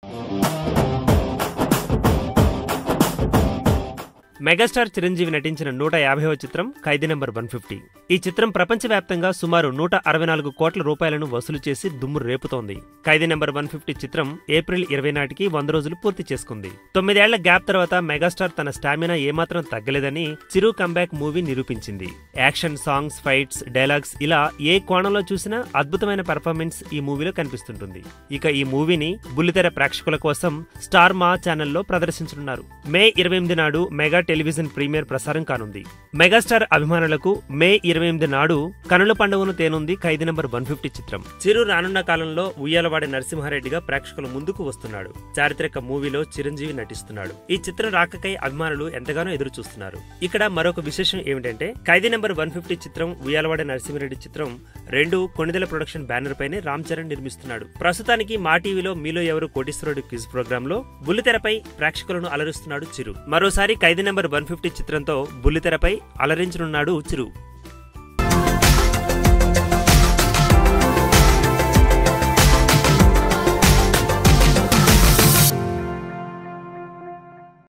megastar Chiranjeevi నటించిన నూట యాభైవ చిత్రం ఖైదీ నెంబర్ వన్ ఫిఫ్టీ ఈ చిత్రం ప్రపంచవ్యాప్తంగా సుమారు నూట అరవై నాలుగు కోట్ల రూపాయలను వసూలు చేసి దుమ్ము రేపుతోంది ఖైదీ నెంబర్ వన్ ఫిఫ్టీ చిత్రం ఏప్రిల్ ఇరవై నాటికి వంద రోజులు పూర్తి చేసుకుంది తొమ్మిదేళ్ల గ్యాప్ తర్వాత మెగాస్టార్ తన స్టామినా ఏమాత్రం తగ్గలేదని చిరు కంబ్యాక్ మూవీ నిరూపించింది యాక్షన్ సాంగ్స్ ఫైట్స్ డైలాగ్స్ ఇలా ఏ కోణంలో చూసినా అద్భుతమైన పెర్ఫార్మెన్స్ ఈ మూవీలో కనిపిస్తుంటుంది ఇక ఈ మూవీని బుల్లితెర ప్రేక్షకుల కోసం స్టార్ మా ఛానల్లో ప్రదర్శించనున్నారు మే ఇరవై ఎనిమిది నాడు మెగా టెలివిజన్ ప్రీమియర్ ప్రసారం కానుంది మెగాస్టార్ అభిమానులకు మే ఇరవై ఎనిమిది నాడు కనుల పండుగను తేనుంది ఖైదీ నంబర్ వన్ ఫిఫ్టీ చిత్రం చిరు రానున్న కాలంలో ఉయ్యాలవాడి నరసింహారెడ్డిగా ప్రేక్షకుల ముందుకు వస్తున్నాడు చారిత్రక మూవీలో చిరంజీవి నటిస్తున్నాడు ఈ చిత్రం రాకకై అభిమానులు ఎంతగానో ఎదురు చూస్తున్నారు ఇక్కడ మరొక విశేషం ఏమిటంటే ఖైదీ నంబర్ వన్ ఫిఫ్టీ చిత్రం ఉయ్యాలవాడి నరసింహారెడ్డి చిత్రం రెండు కొణిదెల ప్రొడక్షన్ బ్యానర్ పైనే రామ్ చరణ్ నిర్మిస్తున్నాడు ప్రస్తుతానికి మా టీవీలో మీలో ఎవరు కోటీశ్వరుడు క్విజ్ ప్రోగ్రామ్ లో బుల్లితెరపై ప్రేక్షకులను అలరిస్తున్నాడు చిరు మరోసారి ఖైదీ నెంబర్ వన్ ఫిఫ్టీ చిత్రంతో బుల్లితెరపై అలరించనున్నాడు చిరు